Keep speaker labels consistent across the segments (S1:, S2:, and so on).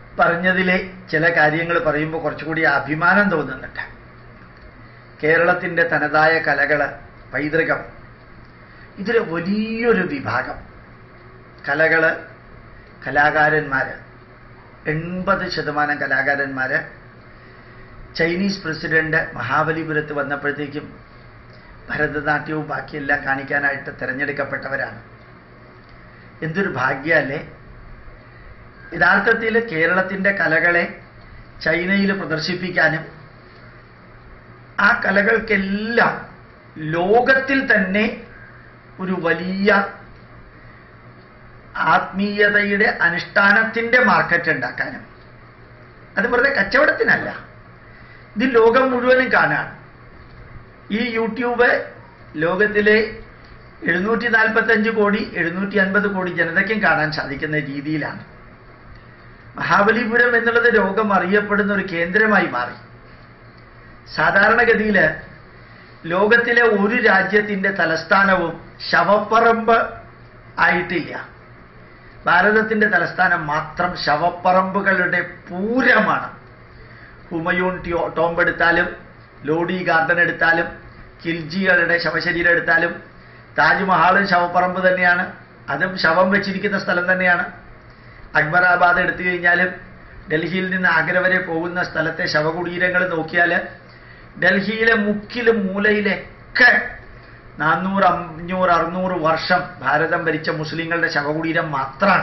S1: പറഞ്ഞതിലെ ചില കാര്യങ്ങൾ പറയുമ്പോൾ കുറച്ചുകൂടി അഭിമാനം തോന്നുന്നുണ്ട് കേരളത്തിൻ്റെ തനതായ കലകൾ പൈതൃകം ഇതിൽ വലിയൊരു വിഭാഗം കലകൾ കലാകാരന്മാർ എൺപത് ശതമാനം കലാകാരന്മാർ ചൈനീസ് പ്രസിഡന്റ് മഹാബലിപുരത്ത് വന്നപ്പോഴത്തേക്കും ഭരതനാട്യവും ബാക്കിയെല്ലാം കാണിക്കാനായിട്ട് തിരഞ്ഞെടുക്കപ്പെട്ടവരാണ് എന്തൊരു ഭാഗ്യമല്ലേ യഥാർത്ഥത്തിൽ കേരളത്തിൻ്റെ കലകളെ ചൈനയിൽ പ്രദർശിപ്പിക്കാനും ആ കലകൾക്കെല്ലാം ലോകത്തിൽ തന്നെ ഒരു വലിയ ആത്മീയതയുടെ അനുഷ്ഠാനത്തിൻ്റെ മാർക്കറ്റ് ഉണ്ടാക്കാനും അത് വെറുതെ കച്ചവടത്തിനല്ല ഇത് ലോകം മുഴുവനും കാണാൻ ഈ യൂട്യൂബ് ലോകത്തിലെ എഴുന്നൂറ്റി നാൽപ്പത്തഞ്ച് കോടി എഴുന്നൂറ്റി അൻപത് കോടി ജനതയ്ക്കും കാണാൻ സാധിക്കുന്ന രീതിയിലാണ് മഹാബലിപുരം എന്നുള്ളത് ലോകം അറിയപ്പെടുന്ന ഒരു കേന്ദ്രമായി മാറി സാധാരണഗതിയിൽ ലോകത്തിലെ ഒരു രാജ്യത്തിൻ്റെ തലസ്ഥാനവും ശവപ്പറമ്പ് ആയിട്ടില്ല ഭാരതത്തിൻ്റെ തലസ്ഥാനം മാത്രം ശവപ്പറമ്പുകളുടെ പൂരമാണ് ഹുമയൂൺ ടിയോ ടോംബ് എടുത്താലും ലോഡി ഗാർഡൻ എടുത്താലും കിൽജികളുടെ ശവശരീരം എടുത്താലും താജ്മഹാളും ശവപ്പറമ്പ് തന്നെയാണ് അതും ശവം വെച്ചിരിക്കുന്ന സ്ഥലം തന്നെയാണ് അക്ബറാബാദ് എടുത്തു കഴിഞ്ഞാലും ഡൽഹിയിൽ നിന്ന് ആഗ്ര വരെ പോകുന്ന സ്ഥലത്തെ ശവകുടീരങ്ങൾ നോക്കിയാൽ ഡൽഹിയിലെ മുക്കിലും മൂലയിലൊക്കെ നാനൂറ് അഞ്ഞൂറ് അറുന്നൂറ് വർഷം ഭാരതം ഭരിച്ച മുസ്ലിങ്ങളുടെ ശവകുടീരം മാത്രമാണ്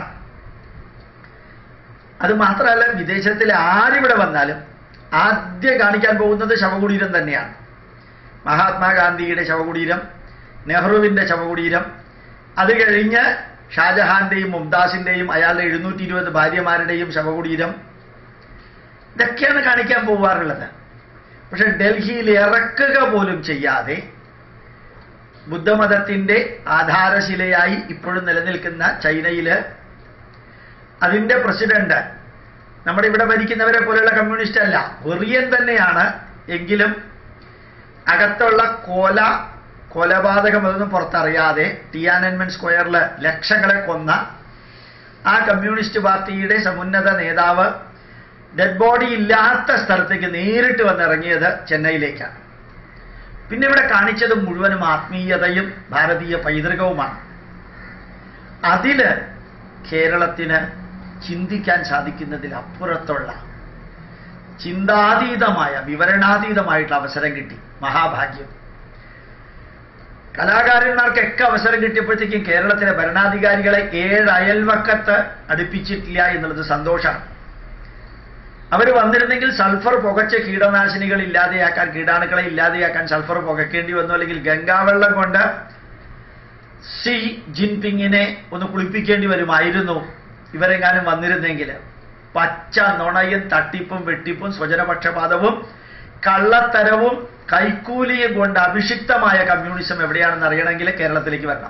S1: അത് മാത്രമല്ല വിദേശത്തിൽ ആരിവിടെ വന്നാലും ആദ്യം കാണിക്കാൻ പോകുന്നത് ശവകുടീരം തന്നെയാണ് മഹാത്മാഗാന്ധിയുടെ ശവകുടീരം നെഹ്റുവിൻ്റെ ശവകുടീരം അത് കഴിഞ്ഞ് ഷാജഹാന്റെയും മുംതാസിന്റെയും അയാളുടെ എഴുന്നൂറ്റി ഇരുപത് ഭാര്യമാരുടെയും ശവകുടീരം ഇതൊക്കെയാണ് കാണിക്കാൻ പോവാറുള്ളത് പക്ഷെ ഡൽഹിയിൽ ഇറക്കുക പോലും ചെയ്യാതെ ബുദ്ധമതത്തിന്റെ ആധാരശിലയായി ഇപ്പോഴും നിലനിൽക്കുന്ന ചൈനയില് അതിന്റെ പ്രസിഡന്റ് നമ്മുടെ ഇവിടെ ഭരിക്കുന്നവരെ പോലെയുള്ള കമ്മ്യൂണിസ്റ്റ് അല്ല വെറിയൻ തന്നെയാണ് എങ്കിലും അകത്തുള്ള കോല കൊലപാതകം അതൊന്നും പുറത്തറിയാതെ ടിയാനൻമെൻ സ്ക്വയറിൽ ലക്ഷങ്ങളെ കൊന്ന ആ കമ്മ്യൂണിസ്റ്റ് പാർട്ടിയുടെ സമുന്നത നേതാവ് ഡെഡ് ബോഡി ഇല്ലാത്ത സ്ഥലത്തേക്ക് നേരിട്ട് വന്നിറങ്ങിയത് ചെന്നൈയിലേക്കാണ് പിന്നെ ഇവിടെ കാണിച്ചത് മുഴുവനും ആത്മീയതയും ഭാരതീയ പൈതൃകവുമാണ് അതില് കേരളത്തിന് ചിന്തിക്കാൻ സാധിക്കുന്നതിൽ അപ്പുറത്തുള്ള ചിന്താതീതമായ വിവരണാതീതമായിട്ടുള്ള അവസരം കിട്ടി മഹാഭാഗ്യം കലാകാരന്മാർക്കൊക്കെ അവസരം കിട്ടിയപ്പോഴത്തേക്കും കേരളത്തിലെ ഭരണാധികാരികളെ ഏഴ് അയൽവക്കത്ത് അടുപ്പിച്ചിട്ടില്ല എന്നുള്ളത് സന്തോഷമാണ് അവർ വന്നിരുന്നെങ്കിൽ സൾഫർ പുകച്ച കീടനാശിനികൾ ഇല്ലാതെയാക്കാൻ കീടാണുക്കളെ ഇല്ലാതെയാക്കാൻ സൾഫർ പുകയ്ക്കേണ്ടി വന്നു അല്ലെങ്കിൽ ഗംഗാവെള്ളം കൊണ്ട് സി ജിൻപിങ്ങിനെ ഒന്ന് കുളിപ്പിക്കേണ്ടി വരുമായിരുന്നു ഇവരെങ്ങാനും വന്നിരുന്നെങ്കിൽ പച്ച നുണയും തട്ടിപ്പും വെട്ടിപ്പും സ്വജനപക്ഷപാതവും കള്ളത്തരവും കൈക്കൂലിയും കൊണ്ട് അഭിഷിക്തമായ കമ്മ്യൂണിസം എവിടെയാണെന്ന് അറിയണമെങ്കിൽ കേരളത്തിലേക്ക് വരണം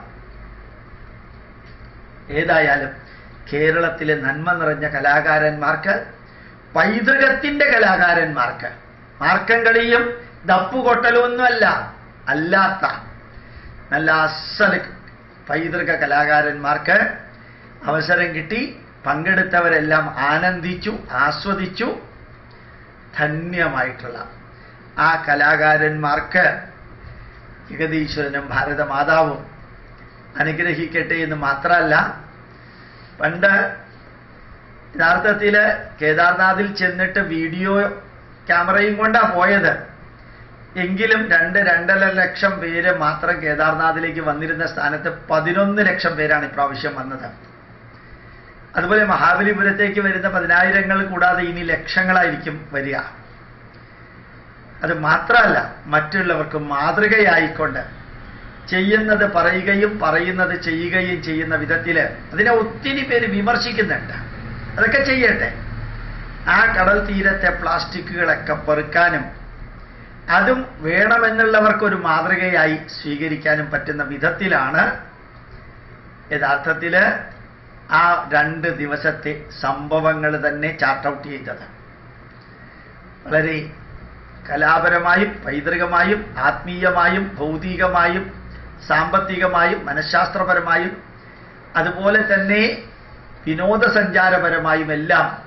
S1: ഏതായാലും കേരളത്തിലെ നന്മ നിറഞ്ഞ കലാകാരന്മാർക്ക് പൈതൃകത്തിന്റെ കലാകാരന്മാർക്ക് മാർക്കംകളിയും ദപ്പുകൊട്ടലൊന്നുമല്ല അല്ലാത്ത നല്ല അസല് പൈതൃക കലാകാരന്മാർക്ക് അവസരം കിട്ടി പങ്കെടുത്തവരെല്ലാം ആനന്ദിച്ചു ആസ്വദിച്ചു ധന്യമായിട്ടുള്ള ആ കലാകാരന്മാർക്ക് ജഗതീശ്വരനും ഭാരതമാതാവും അനുഗ്രഹിക്കട്ടെ എന്ന് മാത്രമല്ല പണ്ട് യഥാർത്ഥത്തിൽ കേദാർനാഥിൽ ചെന്നിട്ട് വീഡിയോ ക്യാമറയും കൊണ്ടാണ് പോയത് എങ്കിലും രണ്ട് രണ്ടര ലക്ഷം പേര് മാത്രം കേദാർനാഥിലേക്ക് വന്നിരുന്ന സ്ഥാനത്ത് പതിനൊന്ന് ലക്ഷം പേരാണ് ഇപ്രാവശ്യം വന്നത് അതുപോലെ മഹാബലിപുരത്തേക്ക് വരുന്ന പതിനായിരങ്ങൾ കൂടാതെ ഇനി ലക്ഷങ്ങളായിരിക്കും വരിക അത് മാത്രമല്ല മറ്റുള്ളവർക്ക് മാതൃകയായിക്കൊണ്ട് ചെയ്യുന്നത് പറയുകയും പറയുന്നത് ചെയ്യുകയും ചെയ്യുന്ന വിധത്തിൽ അതിനെ ഒത്തിരി പേര് വിമർശിക്കുന്നുണ്ട് അതൊക്കെ ചെയ്യട്ടെ ആ കടൽ തീരത്തെ പ്ലാസ്റ്റിക്കുകളൊക്കെ പെറുക്കാനും അതും വേണമെന്നുള്ളവർക്കൊരു മാതൃകയായി സ്വീകരിക്കാനും പറ്റുന്ന വിധത്തിലാണ് യഥാർത്ഥത്തിൽ ആ രണ്ട് ദിവസത്തെ സംഭവങ്ങൾ തന്നെ ചാർട്ട് ഔട്ട് ചെയ്തത് വളരെ കലാപരമായും പൈതൃകമായും ആത്മീയമായും ഭൗതികമായും സാമ്പത്തികമായും മനഃശാസ്ത്രപരമായും അതുപോലെ തന്നെ വിനോദസഞ്ചാരപരമായും എല്ലാം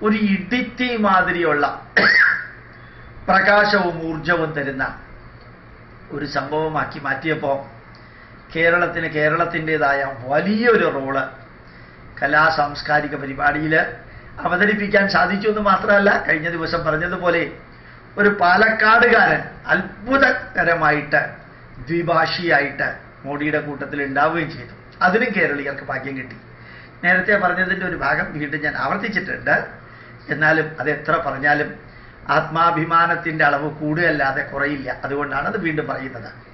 S1: ഒരു ഇടിത്തി മാതിരിയുള്ള പ്രകാശവും ഊർജവും തരുന്ന ഒരു സംഭവമാക്കി മാറ്റിയപ്പോൾ കേരളത്തിന് കേരളത്തിൻ്റെതായ വലിയൊരു റോള് കലാ സാംസ്കാരിക പരിപാടിയിൽ അവതരിപ്പിക്കാൻ സാധിച്ചു എന്ന് മാത്രമല്ല കഴിഞ്ഞ ദിവസം പറഞ്ഞതുപോലെ ഒരു പാലക്കാടുകാരൻ അത്ഭുതകരമായിട്ട് ദ്വിഭാഷിയായിട്ട് മോഡിയുടെ കൂട്ടത്തിൽ ഉണ്ടാവുകയും ചെയ്തു അതിനും കേരളീയർക്ക് ഭാഗ്യം കിട്ടി നേരത്തെ പറഞ്ഞതിൻ്റെ ഒരു ഭാഗം വീണ്ടും ഞാൻ ആവർത്തിച്ചിട്ടുണ്ട് എന്നാലും അത് എത്ര പറഞ്ഞാലും ആത്മാഭിമാനത്തിൻ്റെ അളവ് കൂടുകയല്ലാതെ കുറയില്ല അതുകൊണ്ടാണ് അത് വീണ്ടും പറയുന്നത്